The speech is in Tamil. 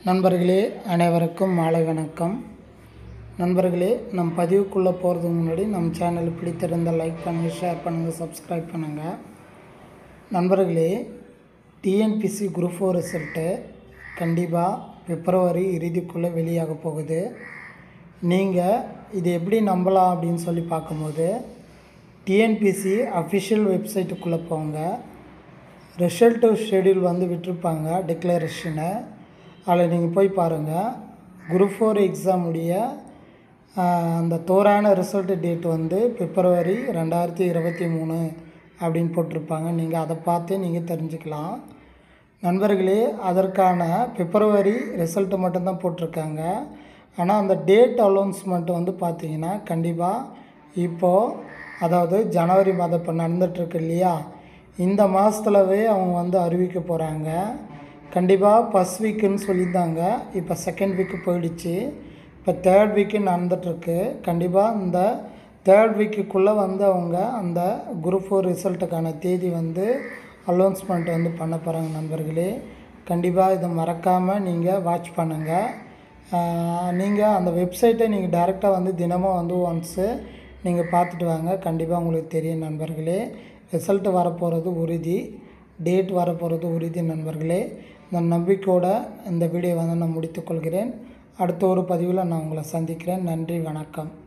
நண்பர்களே அனைவருக்கும் மாலை வணக்கம் நண்பர்களே நம் பதிவுக்குள்ளே போகிறதுக்கு முன்னாடி நம்ம சேனல் பிடித்திருந்தால் லைக் பண்ணுங்கள் ஷேர் பண்ணுங்கள் சப்ஸ்கிரைப் பண்ணுங்கள் நண்பர்களே டிஎன்பிசி குரூப் ஃபோர் ரிசல்ட்டு கண்டிப்பாக பிப்ரவரி இறுதிக்குள்ளே வெளியாக போகுது நீங்கள் இது எப்படி நம்பலாம் அப்படின்னு சொல்லி பார்க்கும்போது டிஎன்பிசி அஃபிஷியல் வெப்சைட்டுக்குள்ளே போங்க ரிசல்ட்டு ஷெடியூல் வந்து விட்டிருப்பாங்க டிக்ளரேஷனை அதில் நீங்கள் போய் பாருங்கள் குரூப் ஃபோர் எக்ஸாமுடைய அந்த தோரான ரிசல்ட் டேட் வந்து பிப்ரவரி ரெண்டாயிரத்தி இருபத்தி மூணு அப்படின்னு போட்டிருப்பாங்க நீங்கள் அதை பார்த்தே நீங்கள் தெரிஞ்சுக்கலாம் நண்பர்களே அதற்கான பிப்ரவரி ரிசல்ட்டு மட்டும்தான் போட்டிருக்காங்க ஆனால் அந்த டேட் அலௌன்ஸ்மெண்ட் வந்து பார்த்தீங்கன்னா கண்டிப்பாக இப்போது அதாவது ஜனவரி மாதம் இப்போ நடந்துகிட்ருக்கு இல்லையா இந்த மாதத்துலவே அவங்க வந்து அறிவிக்க போகிறாங்க கண்டிப்பாக ஃபஸ்ட் வீக்குன்னு சொல்லியிருந்தாங்க இப்போ செகண்ட் வீக்கு போயிடுச்சு இப்போ தேர்ட் வீக்கு நடந்துகிட்ருக்கு கண்டிப்பாக இந்த தேர்ட் வீக்குக்குள்ளே வந்து அவங்க அந்த குரூப் ஃபோர் ரிசல்ட்டுக்கான தேதி வந்து அலௌன்ஸ்மெண்ட் வந்து பண்ண போகிறாங்க நண்பர்களே கண்டிப்பாக இதை மறக்காமல் நீங்கள் வாட்ச் பண்ணுங்கள் நீங்கள் அந்த வெப்சைட்டை நீங்கள் டைரெக்டாக வந்து தினமும் வந்து ஒன்ஸு நீங்கள் பார்த்துட்டு வாங்க கண்டிப்பாக உங்களுக்கு தெரியும் நண்பர்களே ரிசல்ட்டு வரப்போகிறது உறுதி டேட் வரப்போகிறது உறுதி நண்பர்களே இந்த நம்பிக்கையோட இந்த வீடியோ வந்து நான் முடித்துக்கொள்கிறேன் அடுத்த ஒரு பதிவில் நான் உங்களை சந்திக்கிறேன் நன்றி வணக்கம்